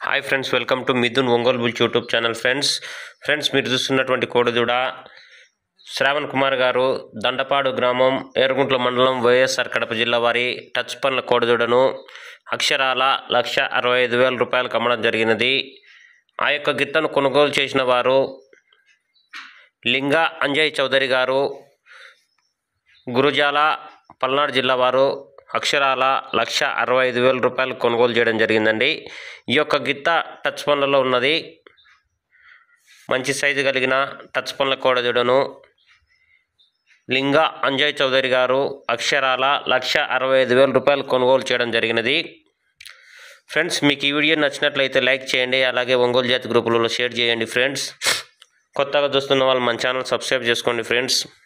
hi friends welcome to Mithun Ongole bulls YouTube channel friends friends మీరు చూస్తున్నటువంటి కోడిదూడ శ్రావణ్ కుమార్ గారు దండపాడు గ్రామం ఏరుగుంట్ల మండలం వైఎస్ఆర్ కడప జిల్లా వారి టచ్ పనుల కోడిదూడను అక్షరాల లక్ష అరవై ఐదు వేల రూపాయలకు అమ్మడం జరిగినది ఆ యొక్క గిత్తను కొనుగోలు చేసిన వారు లింగా అంజయ్ చౌదరి గారు గురుజాల పల్నాడు జిల్లా వారు అక్షరాల లక్ష అరవై ఐదు వేల రూపాయలు కొనుగోలు చేయడం జరిగిందండి ఈ యొక్క గిత్త టచ్ పనులలో ఉన్నది మంచి సైజు కలిగిన టచ్ పనుల కోడదుడను లింగా అంజయ్ చౌదరి గారు అక్షరాల లక్ష అరవై ఐదు వేల రూపాయలు కొనుగోలు చేయడం జరిగినది ఫ్రెండ్స్ మీకు ఈ వీడియో నచ్చినట్లయితే లైక్ చేయండి అలాగే ఒంగోలు జాతి గ్రూపులలో షేర్ చేయండి ఫ్రెండ్స్ కొత్తగా చూస్తున్న వాళ్ళు మన ఛానల్ సబ్స్క్రైబ్ చేసుకోండి ఫ్రెండ్స్